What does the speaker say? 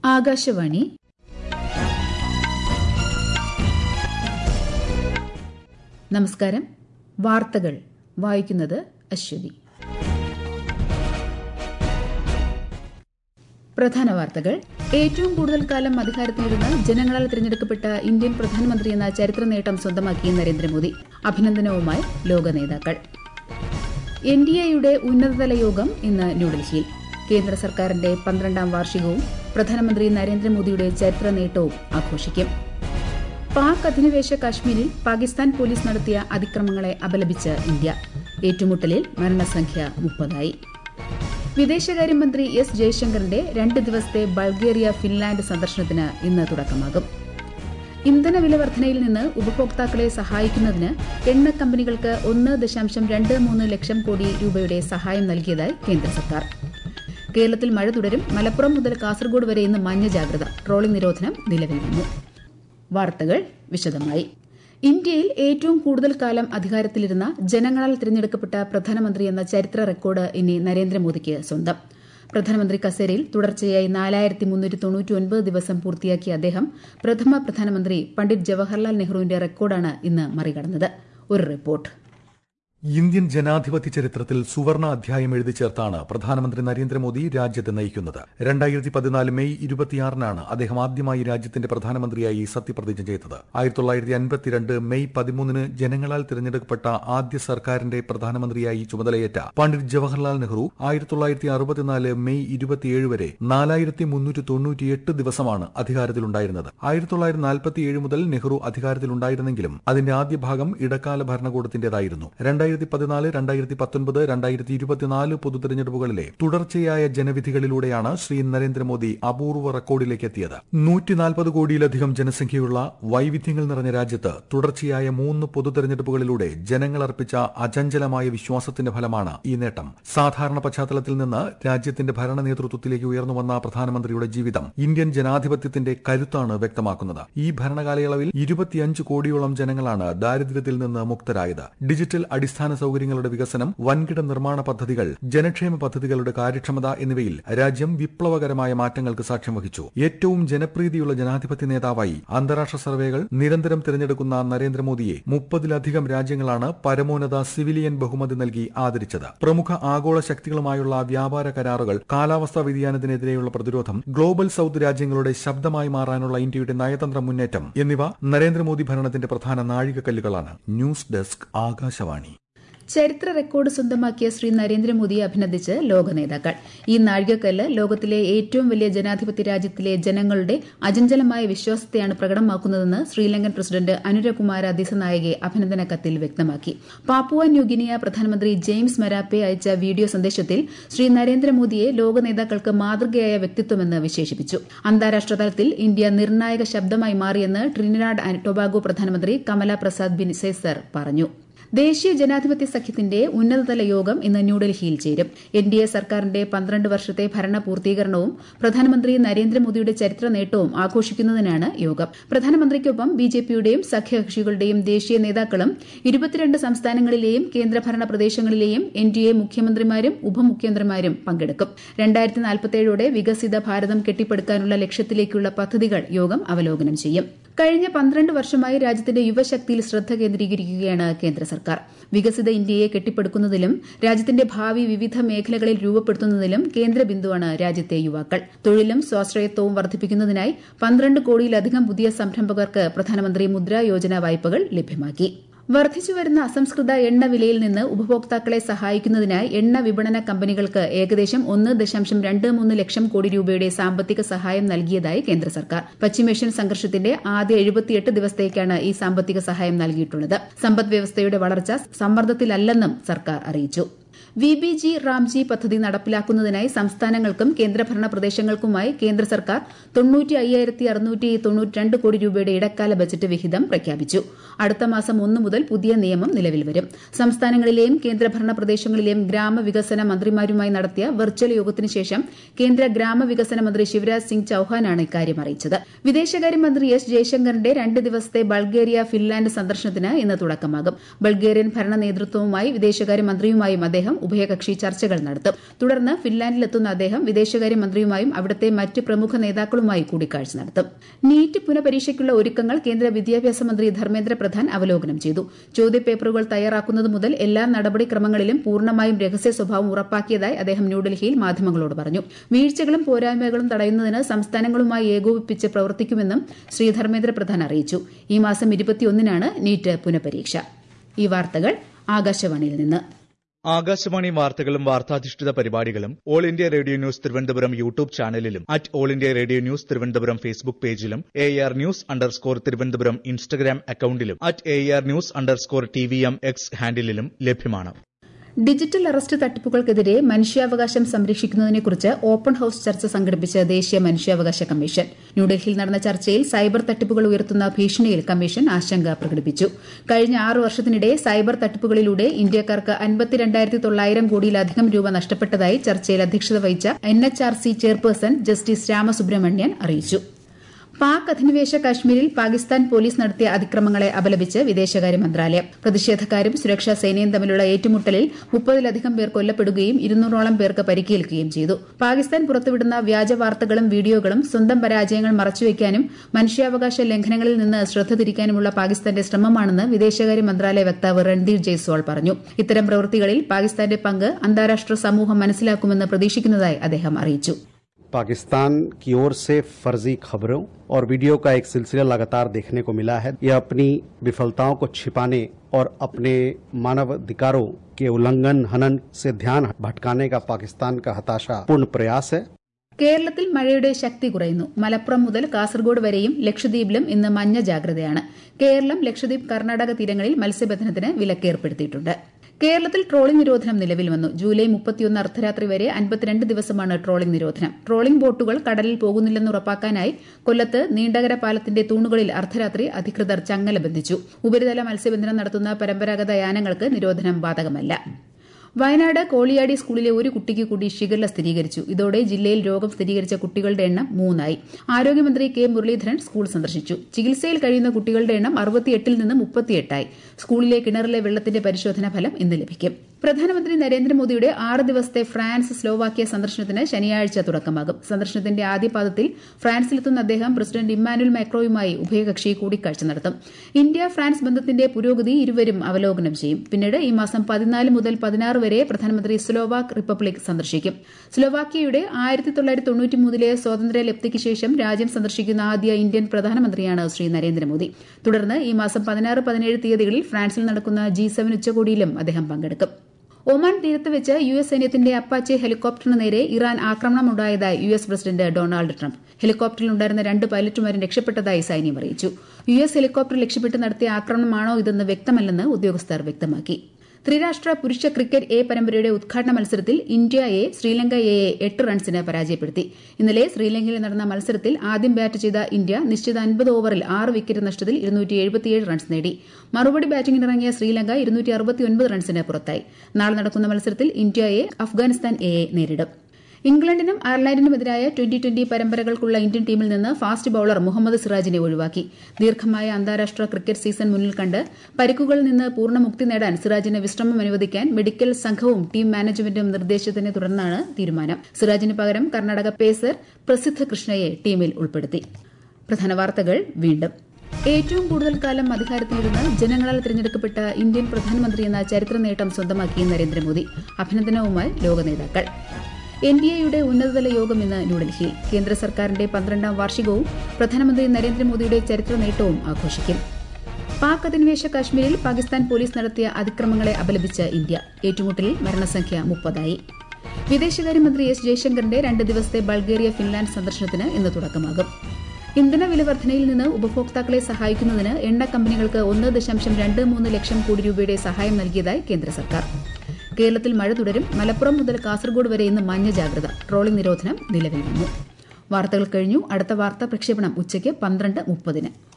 ആകാശവാണി നമസ്കാരം വാർത്തകൾ വായിക്കുന്നത് അശ്വതി പ്രധാന വാർത്തകൾ ഏറ്റവും കൂടുതൽ കാലം അധികാരത്തിലിരുന്ന് ജനങ്ങളാൽ തിരഞ്ഞെടുക്കപ്പെട്ട ഇന്ത്യൻ പ്രധാനമന്ത്രി എന്ന ചരിത്ര നേട്ടം സ്വന്തമാക്കി നരേന്ദ്രമോദി അഭിനന്ദനവുമായി ലോക നേതാക്കൾ എൻ ഡി എയുടെ ഉന്നതതല യോഗം ഇന്ന് ന്യൂഡൽഹിയിൽ കേന്ദ്ര സർക്കാരിന്റെ പന്ത്രണ്ടാം വാർഷികവും പ്രധാനമന്ത്രി നരേന്ദ്രമോദിയുടെ ചരിത്ര നേട്ടവും ആഘോഷിക്കും പാക് അധിനിവേശ കാശ്മീരിൽ പാകിസ്ഥാൻ പോലീസ് നടത്തിയ അതിക്രമങ്ങളെ അപലപിച്ച് ഇന്ത്യ ഏറ്റുമുട്ടലിൽ മരണസംഖ്യ മുപ്പതായി വിദേശകാര്യമന്ത്രി എസ് ജയശങ്കറിന്റെ രണ്ട് ദിവസത്തെ ബൾഗേറിയ ഫിൻലാൻഡ് സന്ദർശനത്തിന് ഇന്ന് തുടക്കമാകും ഇന്ധന വില വർധനയിൽ നിന്ന് ഉപഭോക്താക്കളെ സഹായിക്കുന്നതിന് എണ്ണ കമ്പനികൾക്ക് ഒന്ന് ദശാംശം രണ്ട് മൂന്ന് ലക്ഷം കോടി രൂപയുടെ സഹായം നൽകിയതായി കേന്ദ്ര സർക്കാർ കേരളത്തിൽ മഴ തുടരും മലപ്പുറം മുതൽ കാസർഗോഡ് വരെ ഇന്ന് മഞ്ഞ ജാഗ്രത ട്രോളിംഗ് നിരോധനം നിലവിൽ വന്നു വാർത്തകൾ വിശദമായി ഇന്ത്യയിൽ ഏറ്റവും കൂടുതൽ കാലം അധികാരത്തിലിരുന്ന ജനങ്ങളാൽ തിരഞ്ഞെടുക്കപ്പെട്ട പ്രധാനമന്ത്രി എന്ന ചരിത്ര റെക്കോർഡ് ഇനി നരേന്ദ്രമോദിക്ക് സ്വന്തം പ്രധാനമന്ത്രി കസേരയിൽ തുടർച്ചയായി നാലായിരത്തി മുന്നൂറ്റി തൊണ്ണൂറ്റി ഒൻപത് ദിവസം പൂർത്തിയാക്കിയ അദ്ദേഹം പ്രഥമ പ്രധാനമന്ത്രി പണ്ഡിറ്റ് ജവഹർലാൽ നെഹ്റുവിന്റെ റെക്കോർഡാണ് ഇന്ന് മറികടന്നത് ഒരു റിപ്പോർട്ട് ഇന്ത്യൻ ജനാധിപത്യ ചരിത്രത്തിൽ സുവർണ അധ്യായം എഴുതി ചേർത്താണ് പ്രധാനമന്ത്രി നരേന്ദ്രമോദി രാജ്യത്തെ നയിക്കുന്നത് രണ്ടായിരത്തി പതിനാല് മെയ് ഇരുപത്തിയാറിനാണ് അദ്ദേഹം ആദ്യമായി രാജ്യത്തിന്റെ പ്രധാനമന്ത്രിയായി സത്യപ്രതിജ്ഞ ചെയ്തത് ആയിരത്തി തൊള്ളായിരത്തി അൻപത്തിരണ്ട് മെയ് പതിമൂന്നിന് ജനങ്ങളാൽ തിരഞ്ഞെടുക്കപ്പെട്ട ആദ്യ സർക്കാരിന്റെ പ്രധാനമന്ത്രിയായി ചുമതലയേറ്റ പണ്ഡിറ്റ് ജവഹർലാൽ നെഹ്റു ആയിരത്തി തൊള്ളായിരത്തി അറുപത്തിനാല് മെയ് ഇരുപത്തിയേഴ് വരെ നാലായിരത്തി മുന്നൂറ്റി തൊണ്ണൂറ്റിയെട്ട് ദിവസമാണ് അധികാരത്തിലുണ്ടായിരുന്നത് ആയിരത്തി തൊള്ളായിരത്തി നാൽപ്പത്തിയേഴ് മുതൽ നെഹ്റു അധികാരത്തിലുണ്ടായിരുന്നെങ്കിലും അതിന്റെ ആദ്യ ഭാഗം ഇടക്കാല ഭരണകൂടത്തിന്റേതായിരുന്നു രണ്ടായിരത്തി പതിനാല് രണ്ടായിരത്തി പത്തൊൻപത് രണ്ടായിരത്തി ഇരുപത്തിനാല് പൊതു തെരഞ്ഞെടുപ്പുകളിലെ തുടർച്ചയായ ജനവിധികളിലൂടെയാണ് ശ്രീ നരേന്ദ്രമോദി അപൂർവ റെക്കോർഡിലേക്ക് എത്തിയത് നൂറ്റിനാൽപ്പത് കോടിയിലധികം ജനസംഖ്യയുള്ള വൈവിധ്യങ്ങൾ നിറഞ്ഞ രാജ്യത്ത് തുടർച്ചയായ മൂന്ന് പൊതു തെരഞ്ഞെടുപ്പുകളിലൂടെ ജനങ്ങൾ അർപ്പിച്ച അചഞ്ചലമായ വിശ്വാസത്തിന്റെ ഫലമാണ് ഈ നേട്ടം സാധാരണ പശ്ചാത്തലത്തിൽ നിന്ന് രാജ്യത്തിന്റെ ഭരണ നേതൃത്വത്തിലേക്ക് ഉയർന്നു വന്ന പ്രധാനമന്ത്രിയുടെ ജീവിതം ഇന്ത്യൻ ജനാധിപത്യത്തിന്റെ കരുത്താണ് വ്യക്തമാക്കുന്നത് ഈ ഭരണകാലയളവിൽ ഇരുപത്തിയഞ്ച് കോടിയോളം ജനങ്ങളാണ് ദാരിദ്ര്യത്തിൽ നിന്ന് മുക്തരായത് ഡിജിറ്റൽ അടിസ്ഥാന സൗകര്യങ്ങളുടെ വികസനം വൻകിട നിർമ്മാണ പദ്ധതികൾ ജനക്ഷേമ പദ്ധതികളുടെ കാര്യക്ഷമത എന്നിവയിൽ രാജ്യം വിപ്ലവകരമായ മാറ്റങ്ങൾക്ക് സാക്ഷ്യം വഹിച്ചു ഏറ്റവും ജനപ്രീതിയുള്ള ജനാധിപത്യ നേതാവായി അന്താരാഷ്ട്ര സർവേകൾ നിരന്തരം തിരഞ്ഞെടുക്കുന്ന നരേന്ദ്രമോദിയെ മുപ്പതിലധികം രാജ്യങ്ങളാണ് പരമോന്നത സിവിലിയൻ ബഹുമതി നൽകി ആദരിച്ചത് പ്രമുഖ ആഗോള ശക്തികളുമായുള്ള വ്യാപാര കരാറുകൾ കാലാവസ്ഥാ വ്യതിയാനത്തിനെതിരെയുള്ള പ്രതിരോധം ഗ്ലോബൽ സൌത്ത് രാജ്യങ്ങളുടെ ശബ്ദമായി മാറാനുള്ള ഇന്ത്യയുടെ നയതന്ത്ര മുന്നേറ്റം എന്നിവ നരേന്ദ്രമോദി ഭരണത്തിന്റെ പ്രധാന നാഴികക്കല്ലുകളാണ് ന്യൂസ് ഡെസ്ക് ആകാശവാണി ചരിത്ര റെക്കോർഡ് സ്വന്തമാക്കിയ ശ്രീ നരേന്ദ്രമോദിയെ അഭിനന്ദിച്ച് ലോക നേതാക്കൾ ഈ നാഴികക്കല്ല് ലോകത്തിലെ ഏറ്റവും വലിയ ജനാധിപത്യ രാജ്യത്തിലെ ജനങ്ങളുടെ അചഞ്ചലമായ വിശ്വാസത്തെയാണ് പ്രകടമാക്കുന്നതെന്ന് ശ്രീലങ്കൻ പ്രസിഡന്റ് അനുരകുമാര ദിസനായകെ അഭിനന്ദന കത്തിൽ വ്യക്തമാക്കി പാപ്പുവ ന്യൂഗിനിയ പ്രധാനമന്ത്രി ജെയിംസ് മരാപ്പെ അയച്ച വീഡിയോ സന്ദേശത്തിൽ ശ്രീ നരേന്ദ്രമോദിയെ ലോക നേതാക്കൾക്ക് മാതൃകയായ വ്യക്തിത്വമെന്ന് വിശേഷിപ്പിച്ചു അന്താരാഷ്ട്ര തലത്തിൽ ഇന്ത്യ നിർണായക ശബ്ദമായി മാറിയെന്ന് ട്രിനിഡാഡ് ആൻഡ് ടൊബാഗോ പ്രധാനമന്ത്രി കമല പ്രസാദ് ബിൻസേസർ പറഞ്ഞു ദേശീയ ജനാധിപത്യ സഖ്യത്തിന്റെ ഉന്നതതല യോഗം ഇന്ന് ന്യൂഡൽഹിയിൽ ചേരും എൻ ഡി എ സർക്കാരിന്റെ പന്ത്രണ്ട് വർഷത്തെ ഭരണ പൂർത്തീകരണവും പ്രധാനമന്ത്രി നരേന്ദ്രമോദിയുടെ ചരിത്ര നേട്ടവും ആഘോഷിക്കുന്നതിനാണ് യോഗം പ്രധാനമന്ത്രിക്കൊപ്പം ബി ജെ പിയുടെയും സഖ്യകക്ഷികളുടെയും ദേശീയ നേതാക്കളും ഇരുപത്തിരണ്ട് സംസ്ഥാനങ്ങളിലെയും കേന്ദ്രഭരണ പ്രദേശങ്ങളിലെയും എൻ ഡി എ മുഖ്യമന്ത്രിമാരും ഉപമുഖ്യമന്ത്രിമാരും പങ്കെടുക്കും രണ്ടായിരത്തി നാൽപ്പത്തേഴോടെ വികസിത ഭാരതം കെട്ടിപ്പടുക്കാനുള്ള ലക്ഷ്യത്തിലേക്കുള്ള പദ്ധതികൾ യോഗം അവലോകനം ചെയ്യും കഴിഞ്ഞ പന്ത്രണ്ട് വർഷമായി രാജ്യത്തിന്റെ യുവശക്തിയിൽ ശ്രദ്ധ കേന്ദ്രീകരിക്കുകയാണ് കേന്ദ്ര സർക്കാർ വികസിത ഇന്ത്യയെ കെട്ടിപ്പടുക്കുന്നതിലും രാജ്യത്തിന്റെ ഭാവി വിവിധ മേഖലകളിൽ രൂപപ്പെടുത്തുന്നതിലും കേന്ദ്ര ബിന്ദുവാണ് രാജ്യത്തെ യുവാക്കൾ തൊഴിലും സ്വാശ്രയത്വവും വർദ്ധിപ്പിക്കുന്നതിനായി പന്ത്രണ്ട് കോടിയിലധികം പുതിയ സംരംഭകർക്ക് പ്രധാനമന്ത്രി മുദ്രാ യോജന വായ്പകൾ ലഭ്യമാക്കി വർദ്ധിച്ചുവരുന്ന അസംസ്കൃത എണ്ണ വിലയിൽ നിന്ന് ഉപഭോക്താക്കളെ സഹായിക്കുന്നതിനായി എണ്ണ വിപണന കമ്പനികൾക്ക് ഏകദേശം ഒന്ന് ദശാംശം രണ്ട് മൂന്ന് ലക്ഷം കോടി രൂപയുടെ സാമ്പത്തിക സഹായം നൽകിയതായി കേന്ദ്ര സർക്കാർ പശ്ചിമേഷ്യൻ സംഘർഷത്തിന്റെ ആദ്യ എഴുപത്തിയെട്ട് ദിവസത്തേക്കാണ് ഈ സാമ്പത്തിക സഹായം നൽകിയിട്ടുള്ളത് സമ്പദ് വ്യവസ്ഥയുടെ വളർച്ച സമ്മർദ്ദത്തിലല്ലെന്നും സർക്കാർ അറിയിച്ചു വി ബി ജി റാംജി പദ്ധതി നടപ്പിലാക്കുന്നതിനായി സംസ്ഥാനങ്ങൾക്കും കേന്ദ്രഭരണ പ്രദേശങ്ങൾക്കുമായി കേന്ദ്ര സർക്കാർ തൊണ്ണൂറ്റി അയ്യായിരത്തി അറുന്നൂറ്റി തൊണ്ണൂറ്റിരണ്ട് കോടി രൂപയുടെ ഇടക്കാല ബജറ്റ് വിഹിതം പ്രഖ്യാപിച്ചു അടുത്ത മാസം ഒന്ന് മുതൽ പുതിയ നിയമം നിലവിൽ വരും സംസ്ഥാനങ്ങളിലെയും കേന്ദ്രഭരണ പ്രദേശങ്ങളിലെയും ഗ്രാമവികസന മന്ത്രിമാരുമായി നടത്തിയ വെർച്വൽ യോഗത്തിന് ശേഷം കേന്ദ്ര ഗ്രാമവികസന മന്ത്രി ശിവരാജ് സിംഗ് ചൌഹാനാണ് ഇക്കാര്യം അറിയിച്ചത് വിദേശകാര്യമന്ത്രി എസ് ജയശങ്കറിന്റെ രണ്ട് ദിവസത്തെ ബൾഗേറിയ ഫിൻലാൻഡ് സന്ദർശനത്തിന് ഇന്ന് തുടക്കമാകും ബൾഗേറിയൻ ഭരണ നേതൃത്വവുമായി വിദേശകാര്യമന്ത്രിയുമായും അദ്ദേഹം ഉഭയകക്ഷി ചർച്ചകൾ നടത്തും തുടർന്ന് ഫിൻലാൻഡിലെത്തുന്ന അദ്ദേഹം വിദേശകാര്യമന്ത്രിയുമായും അവിടുത്തെ മറ്റ് പ്രമുഖ നേതാക്കളുമായി കൂടിക്കാഴ്ച നടത്തും നീറ്റ് പുനഃപരീക്ഷയ്ക്കുള്ള ഒരുക്കങ്ങൾ കേന്ദ്ര വിദ്യാഭ്യാസ മന്ത്രി ധർമ്മേന്ദ്ര പ്രധാൻ അവലോകനം ചെയ്തു ചോദ്യപേപ്പറുകൾ തയ്യാറാക്കുന്നത് മുതൽ എല്ലാ നടപടിക്രമങ്ങളിലും പൂർണ്ണമായും രഹസ്യ സ്വഭാവം ഉറപ്പാക്കിയതായി അദ്ദേഹം ന്യൂഡൽഹിയിൽ മാധ്യമങ്ങളോട് പറഞ്ഞു വീഴ്ചകളും പോരായ്മകളും തടയുന്നതിന് സംസ്ഥാനങ്ങളുമായി ഏകോപിപ്പിച്ച് പ്രവർത്തിക്കുമെന്നും ശ്രീ ധർമ്മേന്ദ്ര പ്രധാൻ അറിയിച്ചു ഈ മാസം ഇരുപത്തിയൊന്നിനാണ് നീറ്റ് പുനഃപരീക്ഷ ഈ വാർത്തകൾ ആകാശവാണിയിൽ നിന്ന് ആകാശവാണി വാർത്തകളും വാർത്താധിഷ്ഠിത പരിപാടികളും All India Radio News Thiruvananthapuram YouTube ചാനലിലും at All India Radio News Thiruvananthapuram Facebook പേജിലും A R news underscore Thiruvananthapuram Instagram അക്കൌണ്ടിലും at A R news underscore T V M X ഹാൻഡിലും ലഭ്യമാണ് ഡിജിറ്റൽ അറസ്റ്റ് തട്ടിപ്പുകൾക്കെതിരെ മനുഷ്യാവകാശം സംരക്ഷിക്കുന്നതിനെക്കുറിച്ച് ഓപ്പൺ ഹൌസ് ചർച്ച സംഘടിപ്പിച്ച ദേശീയ മനുഷ്യാവകാശ കമ്മീഷൻ ന്യൂഡൽഹിയിൽ നടന്ന ചർച്ചയിൽ സൈബർ തട്ടിപ്പുകൾ ഉയർത്തുന്ന ഭീഷണിയിൽ കമ്മീഷൻ ആശങ്ക പ്രകടിപ്പിച്ചു കഴിഞ്ഞ ആറ് വർഷത്തിനിടെ സൈബർ തട്ടിപ്പുകളിലൂടെ ഇന്ത്യക്കാർക്ക് അൻപത്തിരണ്ടായിരത്തി തൊള്ളായിരം കോടിയിലധികം രൂപ നഷ്ടപ്പെട്ടതായി ചർച്ചയിൽ അധ്യക്ഷത വഹിച്ച N H R C chairperson justice Ramasubramanian അറിയിച്ചു പാക് അധിനിവേശ കാശ്മീരിൽ പാകിസ്ഥാൻ പോലീസ് നടത്തിയ അതിക്രമങ്ങളെ അപലപിച്ച് വിദേശകാര്യ മന്ത്രാലയം പ്രതിഷേധക്കാരും സുരക്ഷാ സേനയും തമ്മിലുള്ള ഏറ്റുമുട്ടലിൽ മുപ്പതിലധികം പേർ കൊല്ലപ്പെടുകയും ഇരുന്നൂറോളം പേർക്ക് പരിക്കേൽക്കുകയും ചെയ്തു പാകിസ്ഥാൻ പുറത്തുവിടുന്ന വ്യാജ വാർത്തകളും വീഡിയോകളും സ്വന്തം പരാജയങ്ങൾ മറച്ചുവെക്കാനും മനുഷ്യാവകാശ ലംഘനങ്ങളിൽ നിന്ന് ശ്രദ്ധ തിരിക്കാനുമുള്ള പാകിസ്ഥാന്റെ ശ്രമമാണെന്ന് വിദേശകാര്യ മന്ത്രാലയ വക്താവ് രൺദീർ ജയ്സ്വാൾ പറഞ്ഞു ഇത്തരം പ്രവൃത്തികളിൽ പാകിസ്ഥാന്റെ പങ്ക് അന്താരാഷ്ട്ര സമൂഹം മനസ്സിലാക്കുമെന്ന് പ്രതീക്ഷിക്കുന്നതായി അദ്ദേഹം അറിയിച്ചു पाकिस्तान की ओर से फर्जी खबरों और वीडियो का एक सिलसिला लगातार देखने को मिला है यह अपनी विफलताओं को छिपाने और अपने मानव अधिकारों के उल्लंघन हनन से ध्यान भटकाने का पाकिस्तान का हताशा पूर्ण प्रयास है കേരളത്തിൽ മഴയുടെ ശക്തി കുറയുന്നു മലപ്പുറം മുതൽ കാസർഗോഡ് വരെയും ലക്ഷദ്വീപിലും ഇന്ന് മഞ്ഞ ജാഗ്രതയാണ് കേരളം ലക്ഷദ്വീപ് കർണാടക തീരങ്ങളിൽ മത്സ്യബന്ധനത്തിന് വിലക്കേർപ്പെടുത്തിയിട്ടുണ്ട് കേരളത്തിൽ ട്രോളിംഗ് നിരോധനം നിലവിൽ വന്നു ജൂലൈ മുപ്പത്തിയൊന്ന് അർദ്ധരാത്രി വരെ അൻപത്തിരണ്ട് ദിവസമാണ് ട്രോളിംഗ് നിരോധനം ട്രോളിംഗ് ബോട്ടുകൾ കടലിൽ പോകുന്നില്ലെന്ന് ഉറപ്പാക്കാനായി കൊല്ലത്ത് നീണ്ടകര പാലത്തിന്റെ തൂണുകളിൽ അർദ്ധരാത്രി അധികൃതർ ചങ്ങല ബന്ധിച്ചു ഉപരിതല മത്സ്യബന്ധനം നടത്തുന്ന പരമ്പരാഗത യാനങ്ങൾക്ക് നിരോധനം ബാധകമല്ല വയനാട് കോളിയാടി സ്കൂളിലെ ഒരു കുട്ടിക്ക് കൂടി ഷിഗല്ല സ്ഥിരീകരിച്ചു ഇതോടെ ജില്ലയിൽ രോഗം സ്ഥിരീകരിച്ച കുട്ടികളുടെ എണ്ണം മൂന്നായി ആരോഗ്യമന്ത്രി കെ മുരളീധരൻ സ്കൂൾ സന്ദർശിച്ചു ചികിത്സയിൽ കഴിയുന്ന കുട്ടികളുടെ എണ്ണം അറുപത്തിയെട്ടിൽ നിന്ന് മുപ്പത്തിയെട്ടായി സ്കൂളിലെ കിണറിലെ വെള്ളത്തിന്റെ പരിശോധനാ ഫലം ഇന്ന് ലഭിക്കും പ്രധാനമന്ത്രി നരേന്ദ്രമോദിയുടെ ആറ് ദിവസത്തെ ഫ്രാൻസ് സ്ലോവാക്യ സന്ദർശനത്തിന് ശനിയാഴ്ച തുടക്കമാകും സന്ദർശനത്തിന്റെ ആദ്യപാദത്തിൽ ഫ്രാൻസിലെത്തുന്ന അദ്ദേഹം പ്രസിഡന്റ് ഇമ്മാനുൽ മാക്രോയുമായി ഉഭയകക്ഷി കൂടിക്കാഴ്ച നടത്തും ഇന്ത്യ ഫ്രാൻസ് ബന്ധത്തിന്റെ പുരോഗതി ഇരുവരും അവലോകനം ചെയ്യും പിന്നീട് ഈ മാസം പതിനാല് മുതൽ പതിനാറ് വരെ പ്രധാനമന്ത്രി സ്ലോവാക് റിപ്പബ്ലിക് സന്ദർശിക്കും സ്ലോവാക്യയുടെ ആയിരത്തി തൊള്ളായിരത്തി തൊണ്ണൂറ്റിമൂന്നിലെ സ്വാതന്ത്ര്യ ലബ്ധിക്ക് ശേഷം രാജ്യം സന്ദർശിക്കുന്ന ആദ്യ ഇന്ത്യൻ പ്രധാനമന്ത്രിയാണ് ശ്രീ നരേന്ദ്രമോദി തുടർന്ന് ഈ മാസം പതിനാറ് പതിനേഴ് തീയതികളിൽ ഫ്രാൻസിൽ നടക്കുന്ന ജി സെവൻ ഉച്ചകോടിയിലും അദ്ദേഹം പങ്കെടുക്കും ഒമാൻ തീരത്ത് വെച്ച് യു എസ് സൈന്യത്തിന്റെ അപ്പാച്ചെ ഹെലികോപ്റ്ററിന് നേരെ ഇറാൻ ആക്രമണമുണ്ടായതായി U S president Donald Trump ഹെലികോപ്റ്ററിലുണ്ടായിരുന്ന രണ്ട് പൈലറ്റുമാരും രക്ഷപ്പെട്ടതായി സൈന്യം അറിയിച്ചു യു എസ് ഹെലികോപ്റ്റർ ലക്ഷ്യമിട്ട് നടത്തിയ ആക്രമണമാണോ ഇതെന്ന് വ്യക്തമല്ലെന്ന് ഉദ്യോഗസ്ഥർ വ്യക്തമാക്കി ത്രിരാഷ്ട്ര പുരുഷ ക്രിക്കറ്റ് എ പരമ്പരയുടെ ഉദ്ഘാടന മത്സരത്തിൽ ഇന്ത്യ എ ശ്രീലങ്ക എയെ എട്ട് റൺസിന് പരാജയപ്പെടുത്തി ഇന്നലെ ശ്രീലങ്കയിൽ നടന്ന മത്സരത്തിൽ ആദ്യം ബാറ്റ് ചെയ്ത ഇന്ത്യ നിശ്ചിത അൻപത് ഓവറിൽ ആറ് വിക്കറ്റ് നഷ്ടത്തിൽ റൺസ് നേടി മറുപടി ബാറ്റിംഗിനിറങ്ങിയ ശ്രീലങ്ക റൺസിന് പുറത്തായി നാളെ നടക്കുന്ന മത്സരത്തിൽ ഇന്ത്യ എ അഫ്ഗാനിസ്ഥാൻ എയെ നേരിടും ഇംഗ്ലണ്ടിനും അയർലൻഡിനുമെതിരായ ട്വന്റി ട്വന്റി പരമ്പരകൾക്കുള്ള ഇന്ത്യൻ ടീമിൽ നിന്ന് ഫാസ്റ്റ് ബൌളർ മുഹമ്മദ് സിറാജിനെ ഒഴിവാക്കി ദീർഘമായ അന്താരാഷ്ട്ര ക്രിക്കറ്റ് സീസൺ മുന്നിൽ കണ്ട് പരിക്കുകളിൽ നിന്ന് പൂർണ്ണമുക്തി നേടാൻ സിറാജിന് വിശ്രമം അനുവദിക്കാൻ മെഡിക്കൽ സംഘവും ടീം മാനേജ്മെന്റും നിർദ്ദേശത്തിനെ തുടർന്നാണ് തീരുമാനം സിറാജിന് പകരം കർണാടക പേസർ പ്രസിദ്ധ കൃഷ്ണയെ ടീമിൽ ഉൾപ്പെടുത്തി പ്രധാന വാർത്തകൾ വീണ്ടും ഏറ്റവും കൂടുതൽ കാലം അധികാരത്തിലിരുന്ന് ജനങ്ങളാൽ തിരഞ്ഞെടുക്കപ്പെട്ട ഇന്ത്യൻ പ്രധാനമന്ത്രി എന്ന ചരിത്ര നേട്ടം സ്വന്തമാക്കി നരേന്ദ്രമോദി അഭിനന്ദനവുമായി ലോക നേതാക്കൾ എൻ ഡി എയുടെ ഉന്നതതല യോഗം ഇന്ന് ന്യൂഡൽഹിയിൽ കേന്ദ്ര സർക്കാരിന്റെ പന്ത്രണ്ടാം വാർഷികവും പ്രധാനമന്ത്രി നരേന്ദ്രമോദിയുടെ ചരിത്ര നേട്ടവും ആഘോഷിക്കും പാക് അധിനിവേശ കാശ്മീരിൽ പാകിസ്ഥാൻ പോലീസ് നടത്തിയ അതിക്രമങ്ങളെ അപലപിച്ച് ഇന്ത്യ ഏറ്റുമുട്ടലിൽ മരണസംഖ്യ മുപ്പതായി വിദേശകാര്യമന്ത്രി എസ് ജയശങ്കറിന്റെ രണ്ട് ദിവസത്തെ ബൾഗേറിയ ഫിൻലാൻഡ് സന്ദർശനത്തിന് ഇന്ന് തുടക്കമാകും ഇന്ധന വില വർധനയിൽ നിന്ന് ഉപഭോക്താക്കളെ സഹായിക്കുന്നതിന് എണ്ണ കമ്പനികൾക്ക് ഒന്ന് ദശാംശം രണ്ട് മൂന്ന് ലക്ഷം കോടി രൂപയുടെ സഹായം നൽകിയതായി കേന്ദ്ര സർക്കാർ കേരളത്തിൽ മഴ തുടരും മലപ്പുറം മുതൽ കാസർഗോഡ് വരെ ഇന്ന് മഞ്ഞ ജാഗ്രത ട്രോളിംഗ് നിരോധനം നിലവിൽ വന്നു വാർത്തകൾ കഴിഞ്ഞു അടുത്ത വാർത്താ പ്രക്ഷേപണം ഉച്ചയ്ക്ക് പന്ത്രണ്ട് മുപ്പതിന്